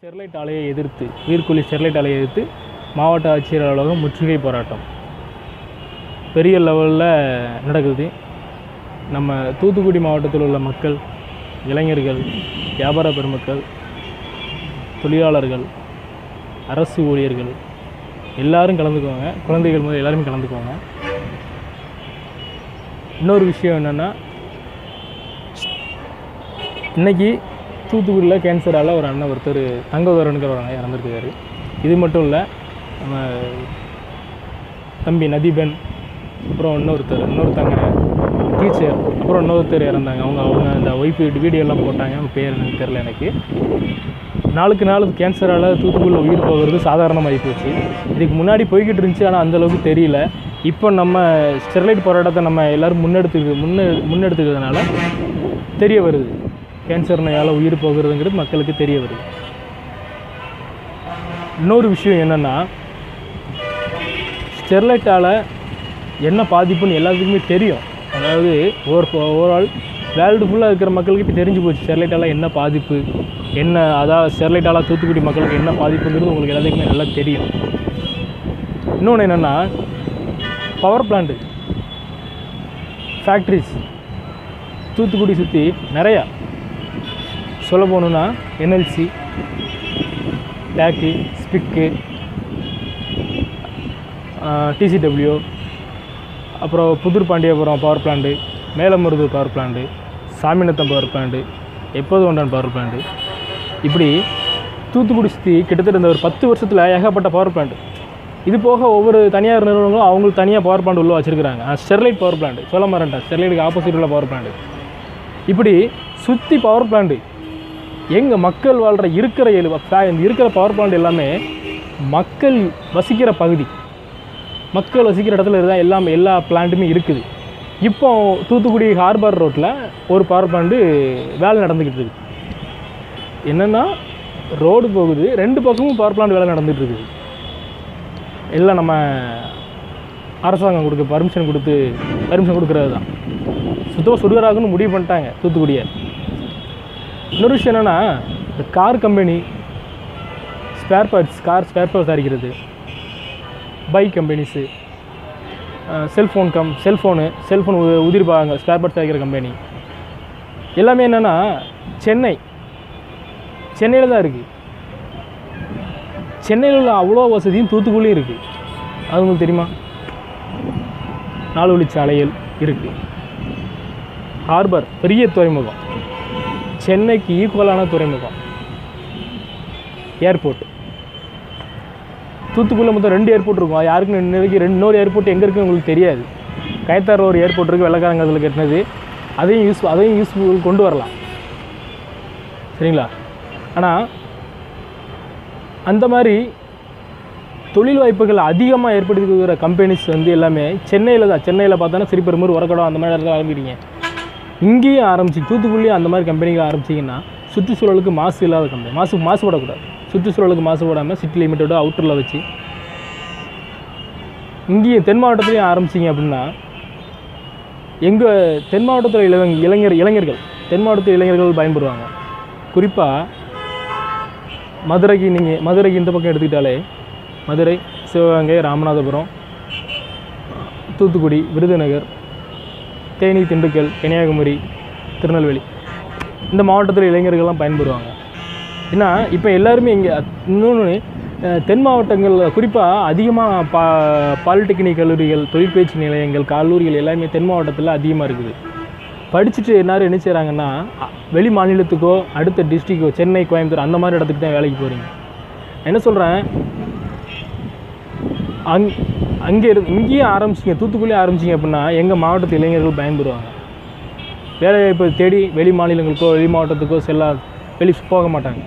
Sterlite ஆலையை எதிர்த்து உயிர்கொல்லி Sterlite ஆலையை எதிர்த்து மாவட்ட ஆட்சியர் அலுவலகம் முற்றுகை போராட்டம் பெரிய லெவலில் நடக்குது நம்ம தூத்துக்குடி மாவட்டத்தில் உள்ள மக்கள் இளைஞர்கள் வியாபார பெருமக்கள் தொழிலாளர்கள் அரசு ஊழியர்கள் எல்லாரும் கலந்துக்குவாங்க குழந்தைகள் முதல் எல்லாருமே கலந்துக்குவாங்க இன்னொரு விஷயம் என்னென்னா இன்னைக்கு தூத்துக்குடியில் கேன்சரால் ஒரு அண்ணன் ஒருத்தர் தங்கவரனுங்கிற ஒரு அண்ணன் இறந்துருக்காரு இது மட்டும் இல்லை நம்ம தம்பி நதிபென் அப்புறம் இன்னொருத்தர் இன்னொருத்தங்க டீச்சர் அப்புறம் இன்னொருத்தர் இறந்தாங்க அவங்க அவங்க அந்த ஒய்ஃபு வீடியோ எல்லாம் போட்டாங்க அவங்க பேர் எனக்கு தெரில எனக்கு நாளுக்கு நாள் கேன்சரால் தூத்துக்குடியில் உயிர் போகிறது சாதாரணமாகி போச்சு இதுக்கு முன்னாடி போய்கிட்டு இருந்துச்சு ஆனால் அந்தளவுக்கு தெரியல இப்போ நம்ம ஸ்டெர்லைட் போராட்டத்தை நம்ம எல்லோரும் முன்னெடுத்து முன்னே முன்னெடுத்துக்கிறதுனால தெரிய வருது கேன்சர் நோயால் உயிர் போகிறதுங்கிறது மக்களுக்கு தெரிய வருது இன்னொரு விஷயம் என்னென்னா ஸ்டெர்லைட்டால் என்ன பாதிப்புன்னு எல்லாத்துக்குமே தெரியும் அதாவது ஓவர் ஓவரால் வேர்ல்டு ஃபுல்லாக இருக்கிற மக்களுக்கு இப்போ தெரிஞ்சு போச்சு ஸ்டெர்லைட்டால் என்ன பாதிப்பு என்ன அதாவது ஸ்டெர்லைட்டால் தூத்துக்குடி மக்களுக்கு என்ன பாதிப்புங்கிறது உங்களுக்கு எல்லாத்துக்குமே நல்லா தெரியும் இன்னொன்று என்னென்னா பவர் பிளான்ட்டு ஃபேக்ட்ரிஸ் தூத்துக்குடி சுற்றி நிறையா சொல்ல போகணுன்னா என்எல்சி டேக்கு ஸ்பிக்கு டிசிடபிள்யூ அப்புறம் Puthur Pandiyapuram power plant Melamaruthu power plant Saminatham power plant எப்போது ஒன்றான் பவர் பிளான்ட்டு இப்படி தூத்துக்குடி சுற்றி கிட்டத்தட்ட இந்த ஒரு பத்து வருஷத்தில் ஏகப்பட்ட பவர் பிளான்ட் இது போக ஒவ்வொரு தனியார் நிறுவனங்களும் அவங்களுக்கு தனியாக பவர் பிளான்ட் உள்ள வச்சுருக்காங்க ஸ்டெர்லைட் பவர் பிளான்ட் சொல்ல மாட்டேன் ஸ்டெர்லைட்டுக்கு ஆப்போசிட் உள்ள பவர் பிளான்ட் இப்படி சுற்றி பவர் பிளான்ட்டு எங்கள் மக்கள் வாழ்கிற இருக்கிற எழு இந்த இருக்கிற பவர் பிளான்ட் எல்லாமே மக்கள் வசிக்கிற பகுதி மக்கள் வசிக்கிற இடத்துல இருந்தால் எல்லாமே எல்லா பிளான்ட்டுமே இருக்குது இப்போ தூத்துக்குடி ஹார்பர் ரோட்டில் ஒரு பவர் பிளான்ட்டு வேலை நடந்துக்கிட்டு இருக்குது என்னென்னா ரோடு போகுது ரெண்டு பக்கமும் பவர் பிளான்ட் வேலை நடந்துகிட்டு இருக்குது எல்லாம் நம்ம அரசாங்கம் கொடுக்க பர்மிஷன் கொடுத்து பர்மிஷன் கொடுக்குறது தான் சுத்தமாக சுடுகாராகணும்னு முடிவு பண்ணிட்டாங்க தூத்துக்குடியை இன்னொரு விஷயம் என்னென்னா இந்த car company spare parts car spare parts தயாரிக்கிறது பைக் கம்பெனிஸு செல்ஃபோன் கம் செல்ஃபோனு செல்ஃபோன் உதிரி பாகங்கள் ஸ்பேர் பார்ட்ஸ் தயாரிக்கிற கம்பெனி எல்லாமே என்னென்னா சென்னை சென்னையில் தான் இருக்குது சென்னையில் உள்ள அவ்வளோ வசதியும் தூத்துக்குடியும் இருக்குது அது உங்களுக்கு தெரியுமா நாலு வழிச்சாலைகள் இருக்குது ஹார்பர் பெரிய துறைமுகம் சென்னைக்கு ஈக்குவலான துறைமுகம் ஏர்போர்ட் தூத்துக்குடியில் மொத்தம் ரெண்டு ஏர்போர்ட் இருக்கும் அது யாருக்கும் இன்ன வரைக்கும் ரெண்டு இன்னொரு ஏர்போர்ட் எங்கே இருக்குன்னு உங்களுக்கு தெரியாது கயத்தாரில் ஒரு ஏர்போர்ட் இருக்குது வெள்ளக்காரங்க அதில் கட்டினது அதையும் யூஸ் அதையும் யூஸ்ஃபுல் கொண்டு வரலாம் சரிங்களா ஆனால் அந்த மாதிரி தொழில் வாய்ப்புகள் அதிகமாக ஏற்படுத்திக்கிற கம்பெனிஸ் வந்து எல்லாமே சென்னையில் தான் சென்னையில் பார்த்தோன்னா சிறுபெரும்பூர் உரக்கடம் அந்த மாதிரி இடத்துல ஆரம்பிக்கிறீங்க இங்கேயும் ஆரம்பிச்சு தூத்துக்குடியும் அந்த மாதிரி கம்பெனிகள் ஆரம்பிச்சிங்கன்னா சுற்றுச்சூழலுக்கு மாசு இல்லாத கம்பெனி மாசு மாசுபடக்கூடாது சுற்றுச்சூழலுக்கு மாசுபடாமல் சிட்டி லிமிட்டோட அவுட்டரில் வச்சு இங்கேயும் தென் மாவட்டத்துலேயும் ஆரம்பிச்சிங்க அப்படின்னா எங்கள் தென் மாவட்டத்தில் இளவங்க இளைஞர் இளைஞர்கள் தென் மாவட்டத்து இளைஞர்கள் பயன்படுவாங்க குறிப்பாக மதுரைக்கு நீங்கள் மதுரைக்கு இந்த பக்கம் எடுத்துக்கிட்டாலே மதுரை சிவகங்கை ராமநாதபுரம் தூத்துக்குடி விருதுநகர் தேனி திண்டுக்கல் கன்னியாகுமரி திருநெல்வேலி இந்த மாவட்டத்தில் இளைஞர்கள்லாம் பயன்படுவாங்க ஏன்னா இப்போ எல்லாருமே இங்கே இன்னொன்று தென் மாவட்டங்களில் குறிப்பாக அதிகமாக பா பாலிடெக்னிக் கல்லூரிகள் தொழிற்பயிற்சி நிலையங்கள் கல்லூரிகள் எல்லாமே தென் மாவட்டத்தில் அதிகமாக இருக்குது படிச்சுட்டு எல்லாரும் என்ன செய்கிறாங்கன்னா அ- வெளி மாநிலத்துக்கோ அடுத்த டிஸ்ட்ரிக்கோ சென்னை கோயம்புத்தூர் அந்த மாதிரி இடத்துக்கு தான் வேலைக்கு போகிறீங்க என்ன சொல்கிறேன் அங் அங்கே இரு இங்கேயும் ஆரம்பிச்சிங்க தூத்துக்குடியே ஆரம்பிச்சிங்க அப்படின்னா எங்கள் மாவட்டத்து இளைஞர்கள் பயன்படுவாங்க வேலைவாய்ப்பை தேடி வெளி மாநிலங்களுக்கோ வெளி மாவட்டத்துக்கோ செல்ல வெளி போக மாட்டாங்க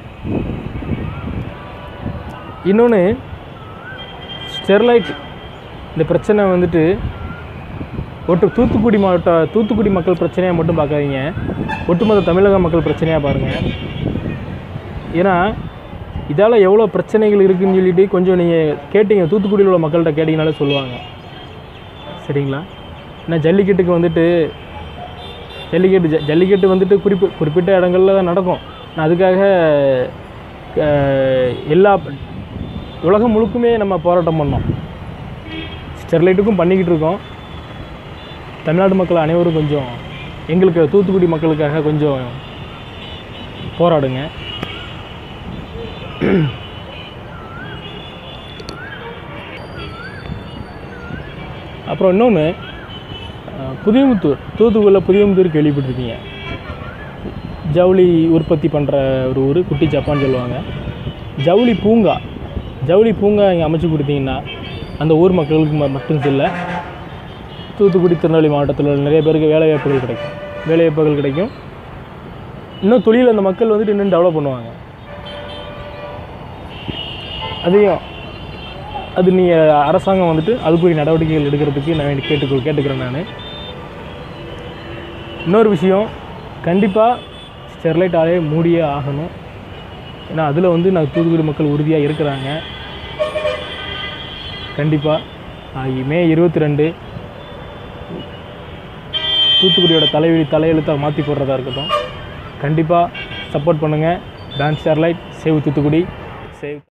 இன்னொன்று ஸ்டெர்லைட் இந்த பிரச்சனை வந்துட்டு ஒட்டு தூத்துக்குடி மாவட்ட தூத்துக்குடி மக்கள் பிரச்சனையாக மட்டும் பார்க்காதீங்க ஒட்டுமொத்த தமிழக மக்கள் பிரச்சனையாக பாருங்கள் ஏன்னா இதால் எவ்வளோ பிரச்சனைகள் இருக்குன்னு சொல்லிட்டு கொஞ்சம் நீங்கள் கேட்டீங்க தூத்துக்குடியில் உள்ள மக்கள்கிட்ட கேட்டிங்கனாலே சொல்லுவாங்க சரிங்களா ஏன்னா ஜல்லிக்கட்டுக்கு வந்துட்டு ஜல்லிக்கட்டு ஜ- ஜல்லிக்கட்டு வந்துட்டு குறிப்பு குறிப்பிட்ட இடங்கள்ல தான் நடக்கும் நான் அதுக்காக அஹ், எல்லா உலகம் முழுக்குமே நம்ம போராட்டம் பண்ணோம் ஸ்டெர்லைட்டுக்கும் பண்ணிக்கிட்டு இருக்கோம் தமிழ்நாட்டு மக்கள் அனைவரும் கொஞ்சம் எங்களுக்கு தூத்துக்குடி மக்களுக்காக கொஞ்சம் போராடுங்க அப்புறம் இன்னொன்று புதியமுத்தூர் தூத்துக்குடியில் புதியமுத்தூர் கேள்விப்பட்டிருக்கீங்க ஜவுளி உற்பத்தி பண்ணுற ஒரு ஊர் குட்டி ஜப்பான் சொல்லுவாங்க ஜவுளி பூங்கா ஜவுளி பூங்கா இங்கே அமைச்சு கொடுத்தீங்கன்னா அந்த ஊர் மக்களுக்கு ம- மட்டும் இல்லை தூத்துக்குடி திருநெல்வேலி மாவட்டத்தில் உள்ள நிறைய பேருக்கு வேலைவாய்ப்புகள் கிடைக்கும் வேலைவாய்ப்புகள் கிடைக்கும் இன்னும் தொழில் அந்த மக்கள் வந்துட்டு இன்னும் டெவலப் பண்ணுவாங்க அதையும் அது நீங்கள் அரசாங்கம் வந்துட்டு அதுக்குரிய நடவடிக்கைகள் எடுக்கிறதுக்கு நான் வேண்டி கேட்டுக்கொள் கேட்டுக்கிறேன் நான் இன்னொரு விஷயம் கண்டிப்பாக ஸ்டெர்லைட் ஆலையை மூடியே ஆகணும் ஏன்னா அதில் வந்து நான் தூத்துக்குடி மக்கள் உறுதியாக இருக்கிறாங்க கண்டிப்பாக மே இருபத்தி ரெண்டு தூத்துக்குடியோட தலைவலி தலையெழுத்தை மாற்றி போடுறதா இருக்கட்டும் கண்டிப்பாக சப்போர்ட் பண்ணுங்கள் டான்ஸ் ஸ்டெர்லைட் சேவ் தூத்துக்குடி சேவ்